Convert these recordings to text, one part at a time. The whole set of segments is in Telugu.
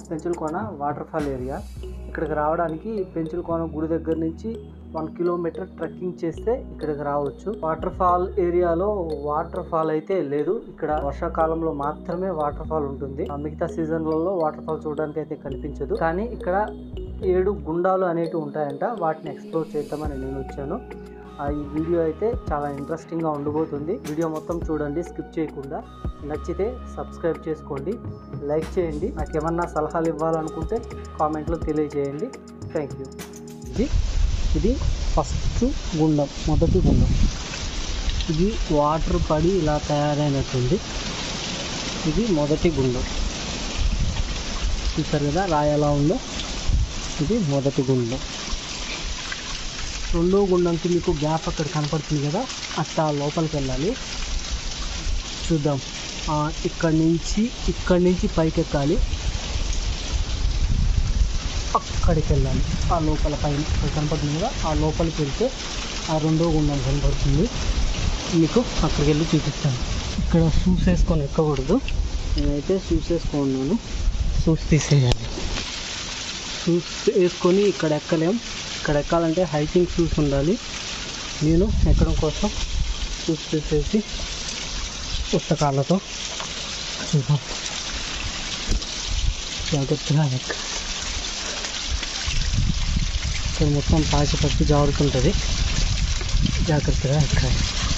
పెంచులకోన వాటర్ ఫాల్ ఏరియా ఇక్కడికి రావడానికి పెంచులకోన గుడి దగ్గర నుంచి వన్ కిలోమీటర్ ట్రెక్కింగ్ చేస్తే ఇక్కడికి రావచ్చు వాటర్ ఫాల్ ఏరియాలో వాటర్ ఫాల్ అయితే లేదు ఇక్కడ వర్షాకాలంలో మాత్రమే వాటర్ ఫాల్ ఉంటుంది ఆ మిగతా సీజన్లలో వాటర్ ఫాల్ చూడడానికి అయితే కనిపించదు కానీ ఇక్కడ ఏడు గుండాలు అనేటివి ఉంటాయంట వాటిని ఎక్స్ప్లోర్ చేద్దామని నేను వచ్చాను ఆ ఈ వీడియో అయితే చాలా ఇంట్రెస్టింగ్గా ఉండబోతుంది వీడియో మొత్తం చూడండి స్కిప్ చేయకుండా నచ్చితే సబ్స్క్రైబ్ చేసుకోండి లైక్ చేయండి నాకు ఏమన్నా సలహాలు ఇవ్వాలనుకుంటే కామెంట్లో తెలియజేయండి థ్యాంక్ యూ ఇది ఇది ఫస్ట్ గుండం మొదటి గుండం ఇది వాటర్ పడి ఇలా తయారైనట్టుంది ఇది మొదటి గుండం చూసారు కదా రాయి ఎలా ఉందో ఇది మొదటి గుండం రెండో గుండంకి మీకు గ్యాప్ అక్కడ కనపడుతుంది కదా అట్లా లోపలికి వెళ్ళాలి చూద్దాం ఆ, ఇక్కడి నుంచి ఇక్కడి నుంచి పైకి ఎక్కాలి అక్కడికి వెళ్ళాలి ఆ లోపల పైన ఇక్కడ కనపడుతుంది కదా ఆ లోపలికి వెళ్తే ఆ రెండో గుండం కనపడుతుంది మీకు అక్కడికి వెళ్ళి చూపిస్తాను ఇక్కడ షూస్ వేసుకొని ఎక్కకూడదు నేనైతే షూస్ వేసుకున్నాను షూస్ తీసేయాలి షూస్ వేసుకొని ఇక్కడ ఎక్కలేం ఇక్కడ ఎక్కాలంటే హైకింగ్ షూస్ ఉండాలి నేను ఎక్కడం కోసం షూస్ తీసేసి పుస్తకాలతో చూద్దాం జాగ్రత్తగా ఎక్క ఇక్కడ మొత్తం పాచి పట్టి జారుతుంటుంది జాగ్రత్తగా ఎక్కాలి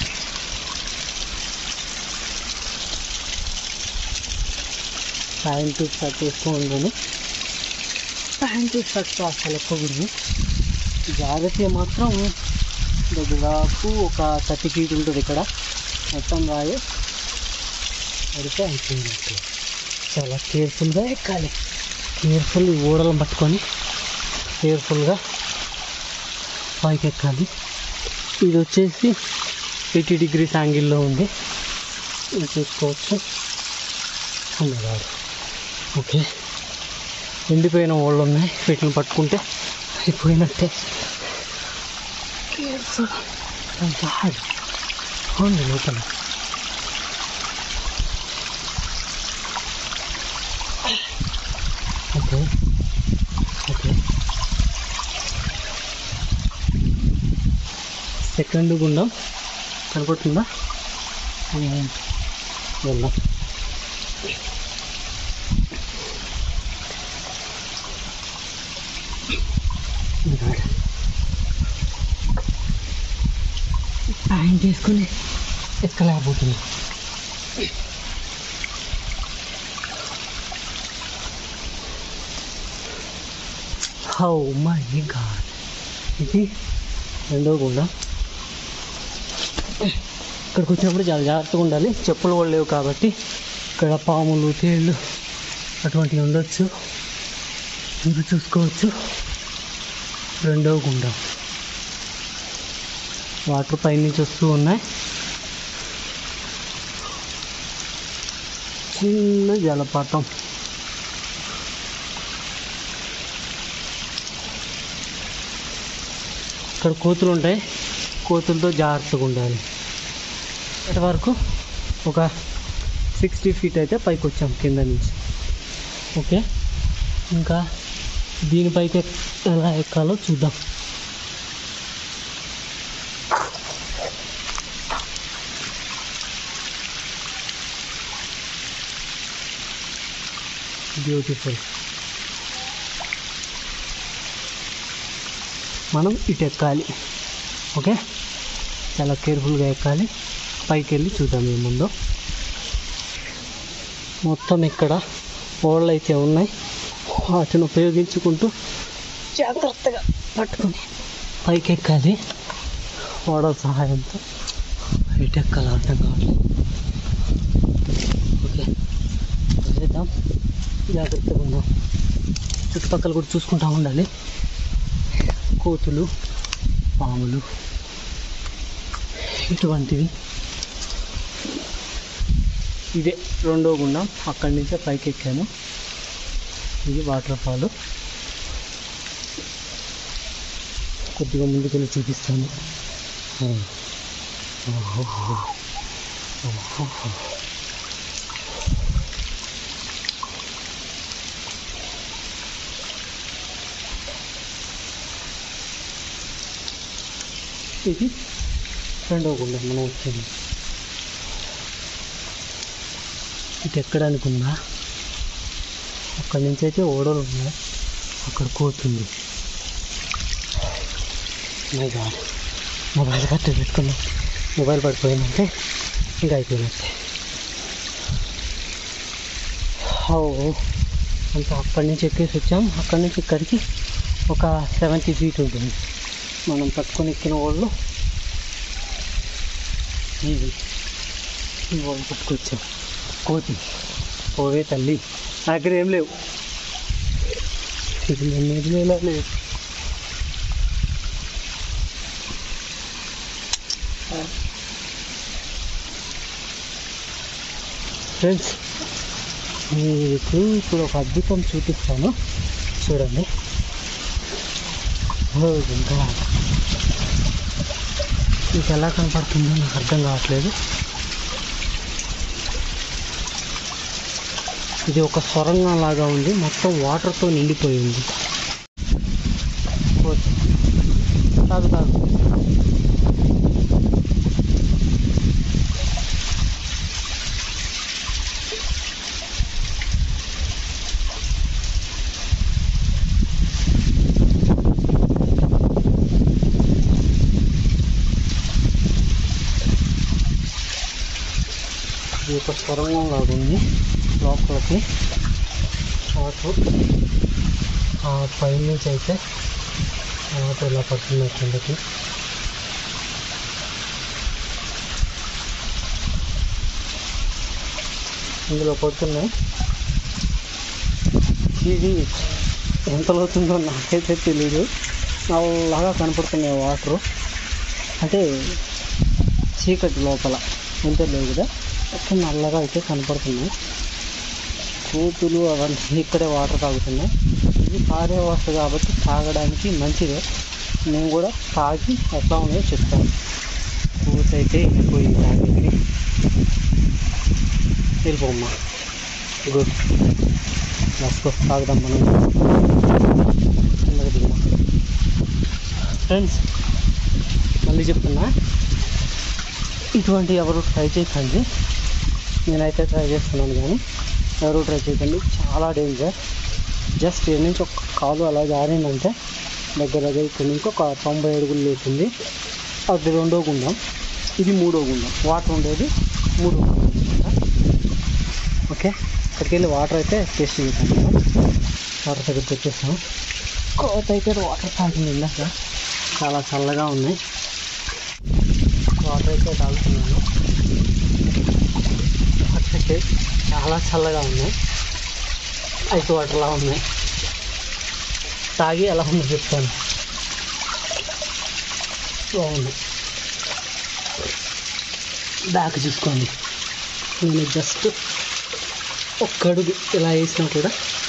ప్యాంటు షర్ట్ వేసుకొని ఉన్నాను ప్యాంటు షర్ట్ అసలు ఎక్కకూడదు జాగ్రత్త మాత్రం దాదాపు ఒక థర్టీ ఫీట్ ఉంటుంది ఇక్కడ మొత్తం రాయి పడితే అయిపోయింది చాలా కేర్ఫుల్గా ఎక్కాలి కేర్ఫుల్ ఈ ఓడలను పట్టుకొని కేర్ఫుల్గా పైకి ఎక్కాలి ఇది వచ్చేసి ఎయిటీ డిగ్రీస్ యాంగిల్లో ఉంది ఇది చూసుకోవచ్చు అమ్మగారు ఓకే ఎండిపోయిన ఓళ్ళు ఉన్నాయి వీటిని పట్టుకుంటే అయిపోయినట్టే కేర్ఫుల్ గాడ్ ఉంది లోపల ఓకే ఓకే సెకండ్ గుండం కనపడుతుందా ఉమ్, వెళ్దాం ప్యాంట్ వేసుకొని ఎక్కలేకపోతున్నా హౌ మై గాడ్ ఇది రెండో గుండం ఇక్కడికి వచ్చినప్పుడు చాలా జాగ్రత్తగా ఉండాలి చెప్పులు కూడా లేవు కాబట్టి ఇక్కడ పాములు తేళ్ళు అటువంటివి ఉండొచ్చు మీరు చూసుకోవచ్చు రెండో గుండం వాటర్ పైనుంచి వస్తూ ఉన్నాయి చిన్న జలపాతం ఇక్కడ కోతులు ఉంటాయి కోతులతో జాగ్రత్తగా ఉండాలి ఇప్పటి వరకు ఒక సిక్స్టీ ఫీట్ అయితే పైకి వచ్చాం కింద నుంచి ఓకే ఇంకా దీనిపైకి ఎలా ఎక్కాలో చూద్దాం బ్యూటిఫుల్ మనం ఇటు ఎక్కాలి ఓకే చాలా కేర్ఫుల్గా ఎక్కాలి పైకి వెళ్ళి చూద్దాం ఏముందో మొత్తం ఇక్కడ ఓళ్ళు అయితే ఉన్నాయి వాటిని ఉపయోగించుకుంటూ జాగ్రత్తగా పట్టుకొని పైకి ఎక్కాలి ఓడల సహాయంతో ఇటు ఎక్కాలి అర్థం కావట్లేదు ఓకే చేద్దాం జాగ్రత్తగా ఉందాం చుట్టుపక్కల కూడా చూసుకుంటూ ఉండాలి కోతులు పాములు ఇటువంటివి ఇదే రెండో గుండం అక్కడి నుంచే పైకి ఎక్కాను ఇది వాటర్ ఫాల్ కొద్దిగా ముందుకెళ్ళి చూపిస్తాను ఓహో ఓహో. ఓహో. ఇది రెండో గుండం మనం వచ్చింది ఇటు ఎక్కడానికి ఉందా అక్కడి నుంచి అయితే ఓడలు ఉన్నాయి అక్కడ కోతుంది మై గాడ్ మొబైల్ కట్టి పెట్టుకున్నాం మొబైల్ పడిపోయిందంటే ఇంకా అయిపోయినట్టే ఓ అంత అక్కడి నుంచి ఎక్కేసి వచ్చాం అక్కడి నుంచి ఇక్కడికి ఒక సెవెంటీ ఫీట్ ఉంటుంది మనం పట్టుకొని ఎక్కిన వాళ్ళు ఇది ఈ వాళ్ళు పట్టుకొచ్చాం కోతి పోవే తల్లి నా దగ్గర ఏం లేవు ఇది ఎనిమిది వేల లేవు ఫ్రెండ్స్ మీకు ఇప్పుడు ఒక అద్భుతం చూపిస్తాను చూడండి ఓ, ఇంకా మీకు ఎలా కనపడుతుందో నాకు అర్థం కావట్లేదు ఇది ఒక సొరంగం లాగా ఉంది మొత్తం వాటర్తో నిండిపోయింది ఓ, తాగు తాగు ఇది ఒక సొరంగం లాగా ఉంది లోపలికి వాటర్ ఆ పై నుంచి అయితే వాటర్ ఇలా పడుతుంది కిందకి ఇందులో పడుతున్నాయి ఇది ఎంత లోతుందో నాకైతే తెలీదు నల్లగా కనపడుతున్నాయి వాటరు అంటే చీకటి లోపల ఎంత లేవు కదా మొత్తం నల్లగా అయితే కనపడుతున్నాయి కోతులు అవన్నీ ఇక్కడే వాటర్ తాగుతున్నాయి ఇది పారే వస్తు కాబట్టి తాగడానికి మంచిదే నేను కూడా తాగి ఎట్లా ఉన్నాయో చెప్తాను కోత అయితే వెళ్ళిపోయింది తాగేది వెళ్ళిపోమ్మా గుడ్ లస్కో తాగుదాం మనం కిందకి దిగుదాం ఫ్రెండ్స్ మళ్ళీ చెప్తున్నా ఇటువంటి ఎవరు ట్రై చేయకండి నేనైతే ట్రై చేస్తున్నాను కానీ ఎవరు ట్రై చేయకండి చాలా డేంజర్ జస్ట్ ఇక్కడ నుంచి ఒక కాలు అలా జారిందంటే దగ్గర దగ్గర ఇక్కడ నుంచి ఒక తొంభై అడుగులు లేకుంది అది రెండో గుండం ఇది మూడో గుండం వాటర్ ఉండేది మూడో గుండం అన్నమాట ఓకే అక్కడికి వెళ్ళి వాటర్ అయితే టేస్ట్ చేసాను వాటర్ దగ్గరికి వచ్చేసాం కోత అయితే వాటర్ తాగింది ఇందాక చాలా చల్లగా ఉన్నాయి వాటర్ అయితే తాగుతున్నాను వాటర్ అయితే చాలా చల్లగా ఉన్నాయి ఐస్ వాటర్లా ఉన్నాయి తాగి ఎలా ఉందో చెప్తాను బాగుంది బ్యాక్ చూసుకోండి నేను జస్ట్ ఒక్క అడుగు ఇలా వేసినా కూడా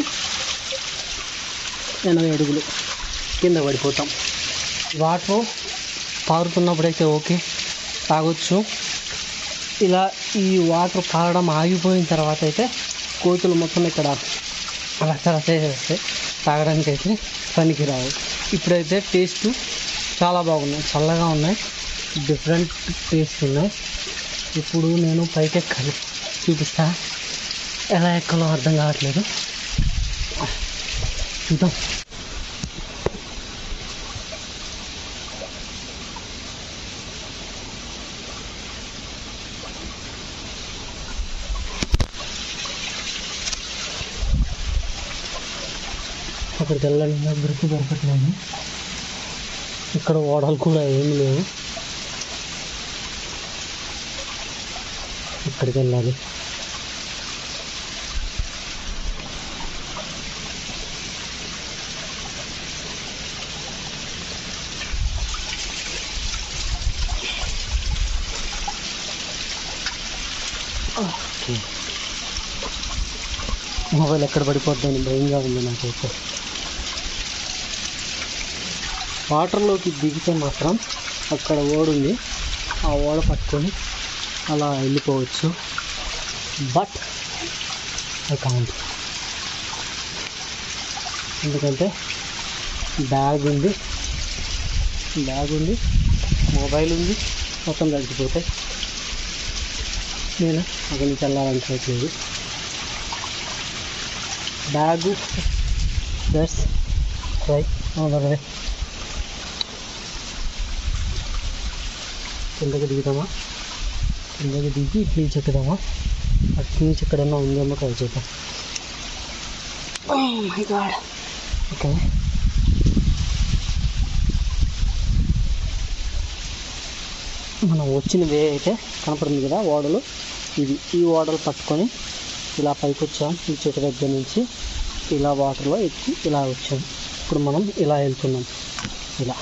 ఎనభై అడుగులు కింద పడిపోతాం వాటర్ పారుతున్నప్పుడైతే ఓకే తాగొచ్చు ఇలా ఈ వాటర్ పారడం ఆగిపోయిన తర్వాత అయితే కోతులు మొత్తం ఇక్కడ రకరకాల చేస్తాయి తాగడానికి అయితే పనికి రావు ఇప్పుడైతే టేస్ట్ చాలా బాగున్నాయి చల్లగా ఉన్నాయి డిఫరెంట్ టేస్ట్ ఉన్నాయి ఇప్పుడు నేను పైకి ఎక్కాలి చూపిస్తా ఎలా ఎక్కాలో అర్థం కావట్లేదు చూద్దాం అక్కడికి వెళ్ళాలన్నా బ్రిడ్జ్ దొరకట్లేదు ఇక్కడ ఓడలు కూడా ఏమి లేవు ఇక్కడికి వెళ్ళాలి ఓకే మొబైల్ ఎక్కడ పడిపోద్దని భయంగా ఉంది నాకైతే వాటర్లోకి దిగితే మాత్రం అక్కడ ఓడుంది ఆ ఓడ పట్టుకొని అలా వెళ్ళిపోవచ్చు బట్ ఐ కాంట్ ఎందుకంటే బ్యాగ్ ఉంది బ్యాగ్ ఉంది మొబైల్ ఉంది మొత్తం తగ్గిపోతాయి నేను అక్కడి నుంచి వెళ్ళాలనుకోవట్లేదు బ్యాగు దట్స్ రైట్ రే కిందకి దిగుదామా కిందకి దిగి ఇటు నుంచి ఎక్కుదామా అటు నుంచి ఎక్కడన్నా ఉందేమో ట్రై చేద్దాం మై గాడ్ ఓకే మనం వచ్చిన వే అయితే కనపడుతుంది కదా ఓడలు ఇది ఈ ఓడలు పట్టుకొని ఇలా పైకి వచ్చాం ఈ చెట్టు దగ్గర నుంచి ఇలా వాటర్లో ఎక్కి ఇలా వచ్చాం ఇప్పుడు మనం ఇలా వెళ్తున్నాం ఇలా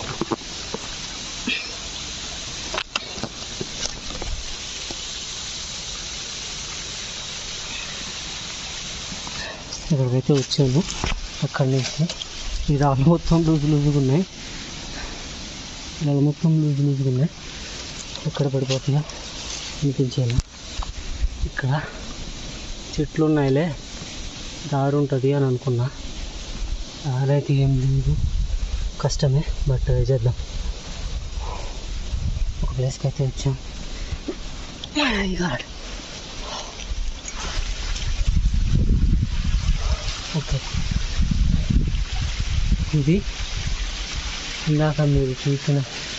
ఇక్కడికైతే వచ్చాను అక్కడి నుంచి ఈ రాళ్ళు మొత్తం లూజు లూజుగా ఉన్నాయి రాళ్ళు మొత్తం లూజు లూజుగా ఉన్నాయి ఎక్కడ పడిపోతుందా అనిపించేలా ఇక్కడ చెట్లు ఉన్నాయిలే దారి ఉంటుంది అని అనుకున్నా దారి అయితే ఏం లేదు కష్టమే బట్ ట్రై చేద్దాం ఒక ప్లేస్కి అయితే వచ్చాం మై గాడ్ ఓకే ఇది ఇందాక మీరు చూసిన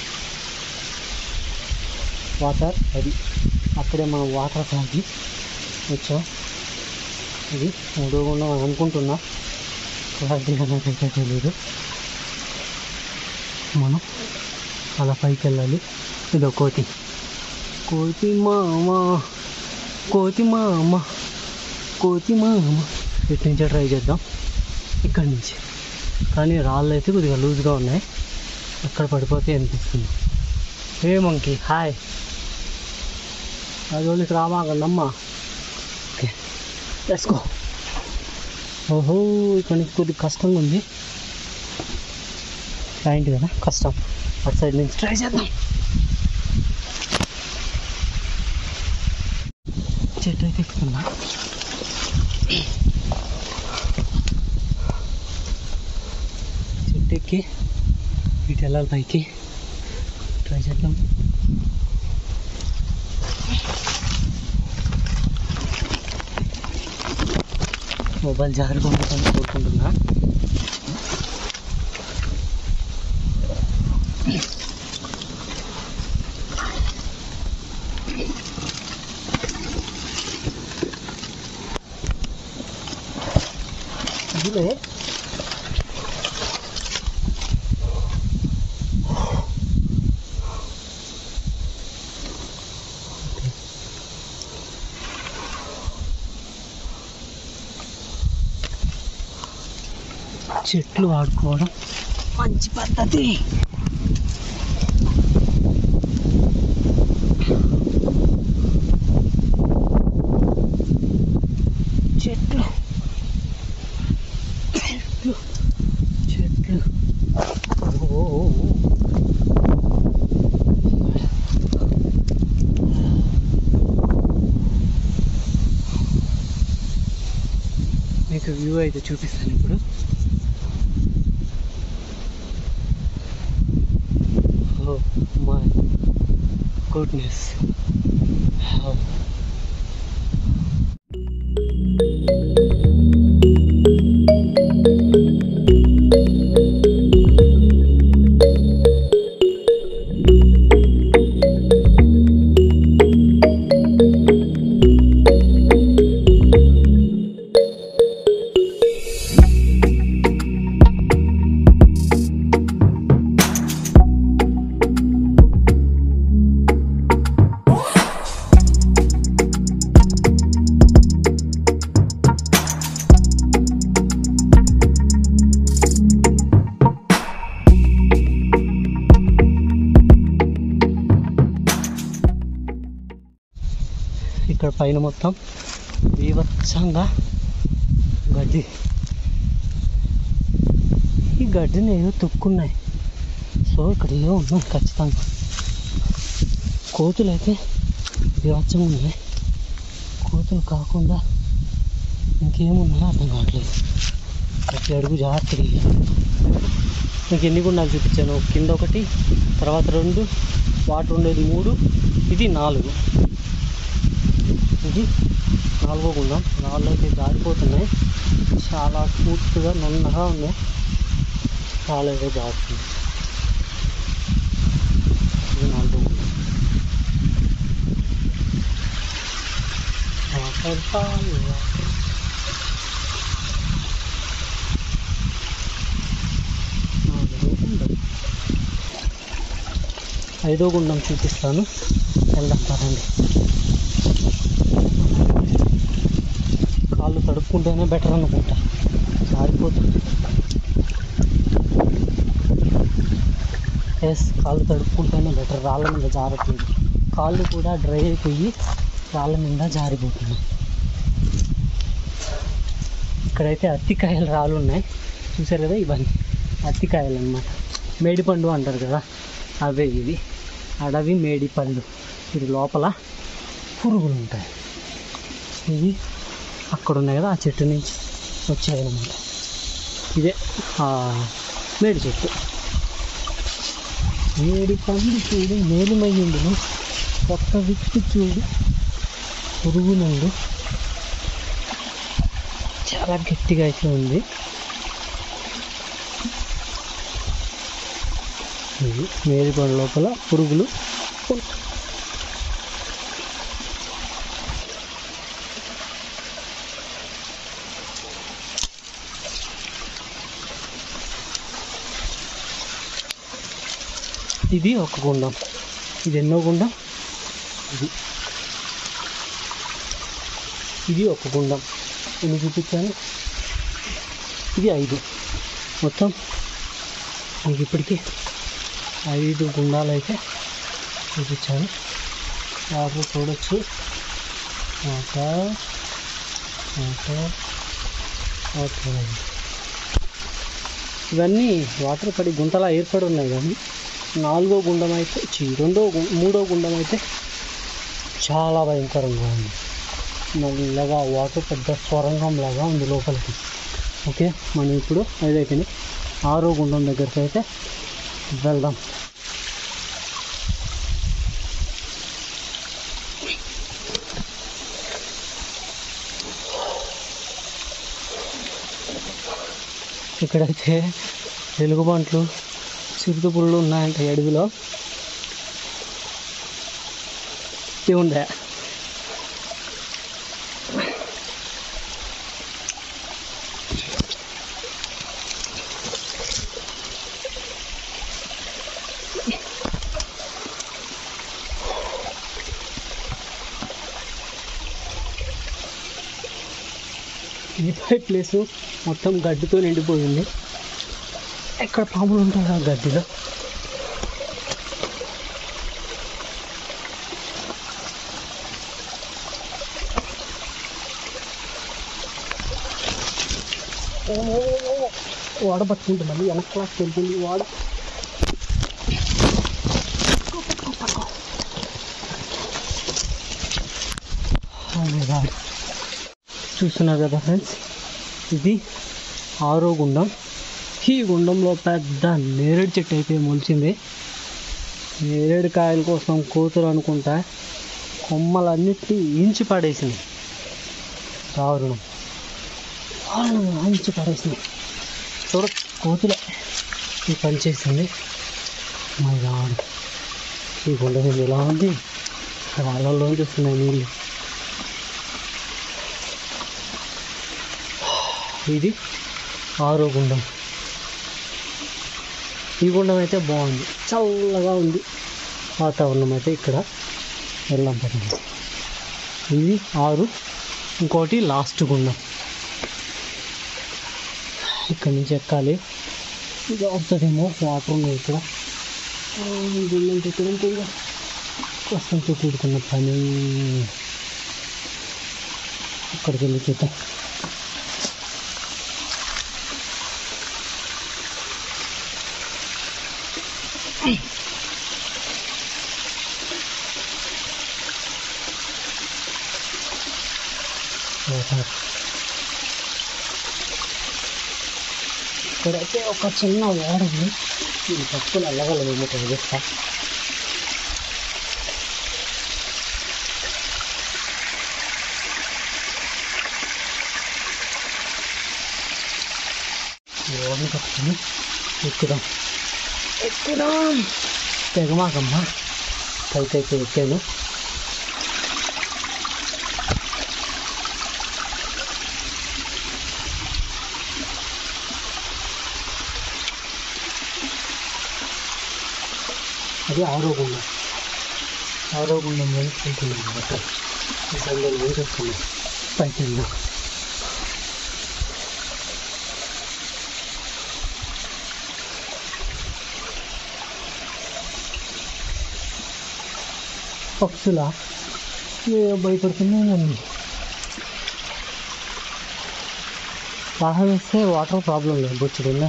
వాటర్ అది అక్కడే మనం వాటర్ తాగి వచ్చాం ఇది మూడుగుండం అని అనుకుంటున్నా క్లారిటీగా నాకైతే తెలియదు మనం అలా పైకి వెళ్ళాలి ఇదో కోతి కోతి మామ కోతి మామ కోతి మామ ఇటు నుంచే ట్రై చేద్దాం ఇక్కడి నుంచి కానీ రాళ్ళు అయితే కొద్దిగా లూజ్గా ఉన్నాయి అక్కడ పడిపోతే అనిపిస్తుంది ఏ మంకి హాయ్ అది వాళ్ళకి రామాకండి అమ్మా ఓకే లెట్స్ గో ఓహో ఇక్కడ నుంచి కొద్దిగా కష్టంగా ఉంది క్లయింట్ కదా కష్టం అటు సైడ్ నుంచి ట్రై చేద్దాం చెట్టు అయితే ఎక్కుతున్నా చెట్టు ఎక్కి ఇటు వెళ్ళాలి పైకి ట్రై చేద్దాం మొబైల్ జాగ్రత్త ఉంటుందని కోరుకుంటున్నా ఇదిలే చెట్లు వాడుకోవడం మంచి పద్ధతి చెట్లు చెట్లు చెట్లు ఓ, ఓ, ఓ. మీకు వ్యూ అయితే చూపిస్తాను ఇప్పుడు Oh my goodness. How? ఇక్కడ పైన మొత్తం బీభత్సంగా గడ్డి ఈ గడ్డిని ఏదో తొక్కున్నాయి సో ఇక్కడ ఏదో ఉన్నాయి ఖచ్చితంగా కోతులు అయితే బీభత్సంగా ఉన్నాయి కోతులు కాకుండా ఇంకేమున్నాయో అర్థం కావట్లేదు ప్రతి అడుగు జాగ్రత్తగా వేయాలి. మీకు ఎన్ని గుండాలు చూపించాను కింద ఒకటి తర్వాత రెండు వాటర్ ఉండేది మూడు ఇది నాలుగు ఇది నాలుగో గుండం రాళ్ళు అయితే జారిపోతున్నాయి చాలా స్మూత్గా నున్నగా ఉన్నాయి రాళ్ళు అయితే జారుతుంది ఇది నాలుగో గుండం వాటర్ ఫాల్ వాటర్ నాలుగో గుండం ఐదో గుండం చూపిస్తాను వెళ్దాం పదండి కాళ్ళు తడుపుకుంటేనే బెటర్ అనుకుంటా జారిపోతుంది ఎస్ కాళ్ళు తడుపుకుంటేనే బెటర్ రాళ్ళ మీద జారుతుంది కాళ్ళు కూడా డ్రై అయిపోయి రాళ్ళ మీద జారిపోతుంది ఇక్కడైతే అత్తికాయలు రాళ్ళు ఉన్నాయి చూసారు కదా ఇవన్నీ అత్తికాయలు అన్నమాట మేడిపండు అంటారు కదా అవే ఇవి అడవి మేడి పళ్ళు ఇది లోపల పురుగులు ఉంటాయి ఇవి అక్కడ ఉన్నాయి కదా ఆ చెట్టు నుంచి వచ్చాయన్నమాట ఇదే ఆ మేడి చెట్టు మేడి పండు చూడు మేలుమయ్యిండును ఒక్క విత్తు చూడు పురుగు నుండి చాలా గట్టిగా అయితే ఉంది ఇది మేడి పండు లోపల పురుగులు ఇది ఒక గుండం ఇది ఎన్నో గుండం ఇది ఇది ఒక గుండం ఎన్ని చూపించాను ఇది ఐదు మొత్తం మీకు ఇప్పటికీ ఐదు గుండాలు అయితే చూపించాను వాటర్ చూడొచ్చు వాటర్ వాటర్ వాటర్ ఇవన్నీ వాటర్ పడి గుంతలా ఏర్పడి ఉన్నాయి కానీ నాలుగో గుండం అయితే చి రెండో గు- మూడో గుండం అయితే చాలా భయంకరంగా ఉంది నల్లగా వాటర్ పెద్ద స్వరంగం లాగా ఉంది లోపలికి ఓకే మనం ఇప్పుడు ఐదైపోయినాయి ఆరో గుండం దగ్గరికి అయితే వెళ్దాం ఇక్కడైతే ఎలుగుబంట్లు చిరుతపుళ్ళు ఉన్నాయంట ఈ అడవిలో ఉందా ఈ పై ప్లేస్ మొత్తం గడ్డితో నిండిపోయింది ఎక్కడ పాములు ఉంటాయి ఆ గడ్డిలో ఓ, ఓ, ఓ, ఓ. వాడ పట్టుకుంటుంది మళ్ళీ వెనక్కి క్లాస్కి వెళ్తుంది వాడ Oh my God. చూస్తున్నారు కదా ఫ్రెండ్స్ ఇది ఆరో గుండం ఈ గుండంలో పెద్ద నేరేడు చెట్టు అయితే మొలిచింది నేరేడు కాయల కోసం కూతురు అనుకుంటా కొమ్మలన్నిటినీ ఇంచి పడేసింది దారుణం దారుణం ఇంచి పడేసింది చూడ కోతులే ఈ పని చేసింది మై గాడ్ ఈ గుండ మీద ఎలా ఉంది రాళ్ళలోంచి వస్తున్నాయి నీళ్ళు ఇది ఆరో గుండం ఈ గుండం అయితే బాగుంది చల్లగా ఉంది వాతావరణం అయితే ఇక్కడ వెళ్ళాం పడింది ఇది ఆరు ఇంకోటి లాస్ట్ గుండం ఇక్కడ నుంచి ఎక్కాలి ఇది అవుతుందేమో వాటర్ ఉన్నాయి ఇక్కడ ఆ, ఈ గుండం ఎక్కడ ఉంటుంది కష్టంతో కూడుకున్న పని అక్కడికి వెళ్ళి చూద్దాం వాటర్ ఇక్కడైతే ఒక చిన్న ఓడ ఉంది ఇది పట్టుకుని వెళ్ళగలమేమో తెలియస్తా ఈ ఓడని పట్టుకుని ఎక్కుదాం ఎక్కుదాం తెగమాకమ్మా పైకైతే ఎక్కాను అది ఆరోగుండం ఆరోగుండం వైపు వెళ్తున్నాం అనమాట బండలు వైపు వస్తున్నాం పైకి వెళ్దాం పక్షులా ఏ భయపడుతున్నాను బాగా వేస్తే వాటర్ ప్రాబ్లం లేదు బొచ్చుడున్నా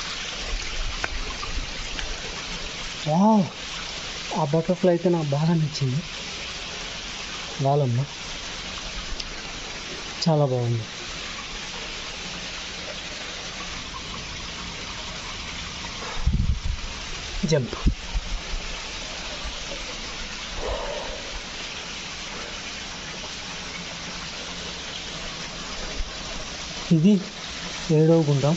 వావ్ ఆ బటర్ఫ్లై అయితే నాకు బాగా నచ్చింది వాళ్ళమ్మ చాలా బాగుంది జంప్ ఇది ఏడవ గుండం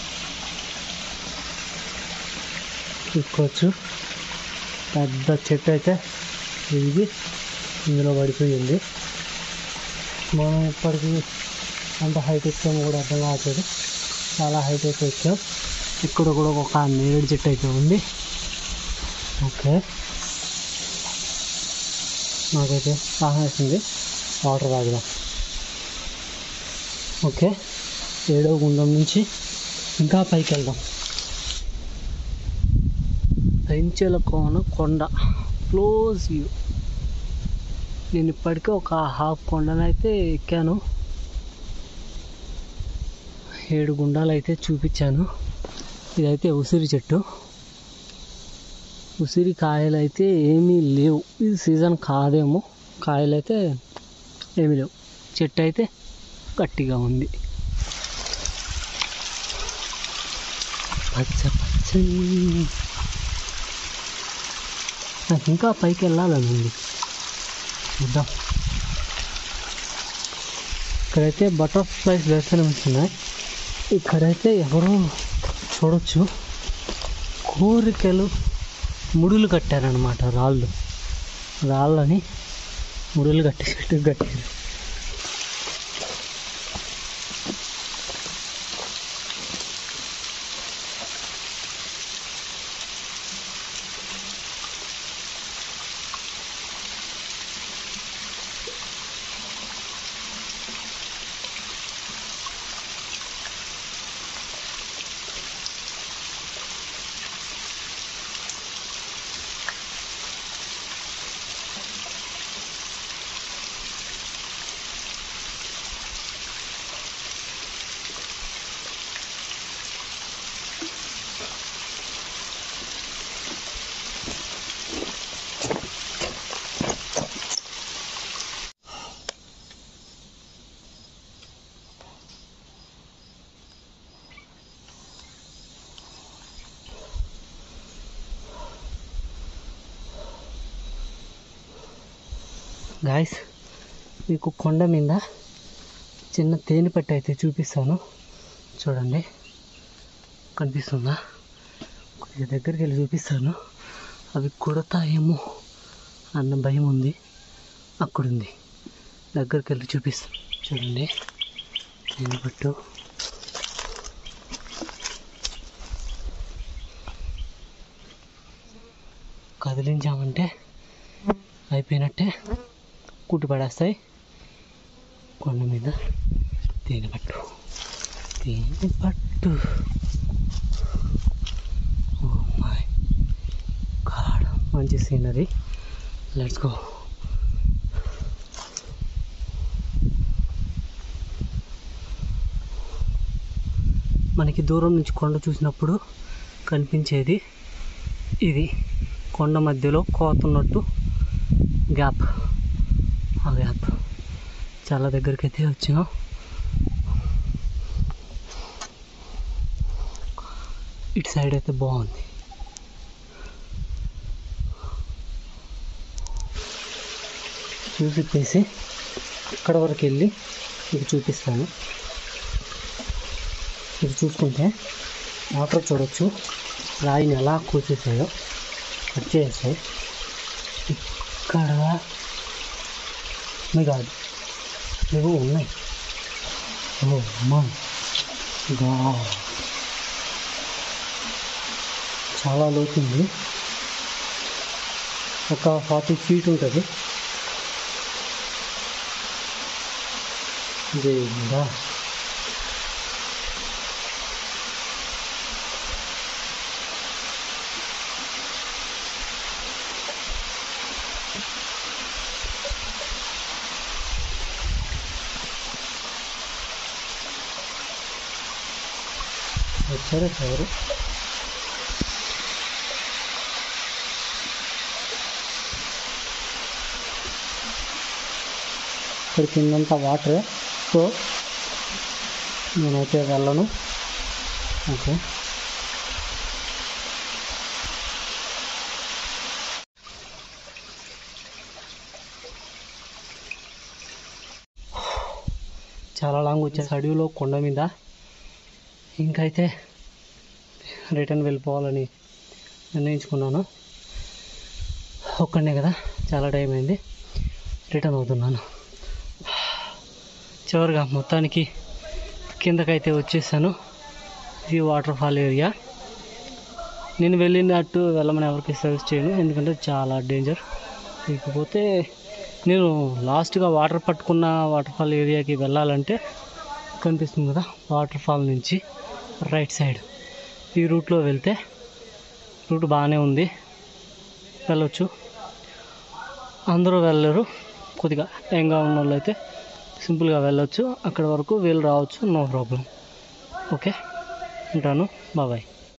ఎక్కొచ్చు పెద్ద చెట్టు అయితే ఇది ఇందులో పడిపోయింది మనం ఇప్పటికి అంత హైట్ ఎక్కాము కూడా అర్థం కావట్లేదు చాలా హైట్ అయితే ఎక్కాం ఇక్కడ కూడా ఒక నేరేడు చెట్టు అయితే ఉంది ఓకే నాకైతే బాగా వేసింది వాటర్ తాగుదాం ఓకే ఏడవ గుండం నుంచి ఇంకా పైకి వెళ్దాం పెంచెల కోన కొండ క్లోజ్ వ్యూ నేను ఇప్పటికే ఒక హాఫ్ కొండనైతే ఎక్కాను ఏడు గుండాలు అయితే చూపించాను ఇదైతే ఉసిరి చెట్టు ఉసిరి కాయలు అయితే ఏమీ లేవు ఇది సీజన్ కాదేమో కాయలు అయితే ఏమీ లేవు చెట్టు అయితే గట్టిగా ఉంది పచ్చ పచ్చని నాకు ఇంకా పైకి వెళ్ళాలని ఉంది చూద్దాం ఇక్కడైతే బటర్ఫ్లైస్ దర్శనమిస్తున్నాయి ఇక్కడైతే ఎవరో చూడొచ్చు కోరికలు ముడులు కట్టారనమాట రాళ్ళు రాళ్ళని ముడులు కట్టేటట్టు కట్టారు గాయస్ మీకు కొండ మీద చిన్న తేనె పట్టు అయితే చూపిస్తాను చూడండి కనిపిస్తుందా కొద్దిగా దగ్గరికి వెళ్ళి చూపిస్తాను అవి కుడతాయేమో అన్న భయం ఉంది అక్కడుంది దగ్గరికి వెళ్ళి చూపిస్తాను చూడండి తేనె పట్టు కదిలించామంటే అయిపోయినట్టే కుట్టు పడేస్తాయి కొండ మీద తేనె పట్టు తేనె పట్టు ఓ మై గాడ్ మంచి సీనరీ లెట్స్ గో మనకి దూరం నుంచి కొండ చూసినప్పుడు కనిపించేది ఇది కొండ మధ్యలో కోతున్నట్టు గ్యాప్ ఆ గ్యాప్ చాలా దగ్గరికి అయితే వచ్చినాం ఇటు సైడ్ అయితే బాగుంది చూసి తీసి అక్కడ వరకు వెళ్ళి మీకు చూపిస్తాను ఇది చూసుకుంటే వాటర్ చూడొచ్చు రాయిని ఎలా కూర్చేసాయో కట్ చేసాయి ఇక్కడ మీ కాదు ఇవి ఉన్నాయి ఓ అమ్మా గా చాలా లోతుంది ఒక ఫార్టీ ఫీట్ ఉంటుంది దేవుడా వచ్చారు ఎవరు ఇక్కడ కిందంతా వాటర్ సో నేనైతే వెళ్ళను ఓకే చాలా లాంగ్ వచ్చేసి అడవిలో కొండ మీద ఇంకైతే రిటర్న్ వెళ్ళిపోవాలని నిర్ణయించుకున్నాను ఒక్కడే కదా చాలా టైం అయింది రిటర్న్ అవుతున్నాను చివరిగా మొత్తానికి కిందకైతే వచ్చేసాను ఇది వాటర్ ఫాల్ ఏరియా నేను వెళ్ళినట్టు వెళ్ళమని ఎవరికి సజెస్ట్ చేయను ఎందుకంటే చాలా డేంజర్ ఇకపోతే నేను లాస్ట్గా వాటర్ పట్టుకున్న వాటర్ ఫాల్ ఏరియాకి వెళ్ళాలంటే కనిపిస్తుంది కదా వాటర్ ఫాల్ నుంచి రైట్ సైడ్ ఈ రూట్లో వెళ్తే రూట్ బాగానే ఉంది వెళ్ళొచ్చు అందరూ వెళ్ళరు కొద్దిగా యంగ్గా ఉన్న వాళ్ళు అయితే సింపుల్గా వెళ్ళొచ్చు అక్కడ వరకు వీళ్ళు రావచ్చు నో ప్రాబ్లం ఓకే ఉంటాను బాబాయ్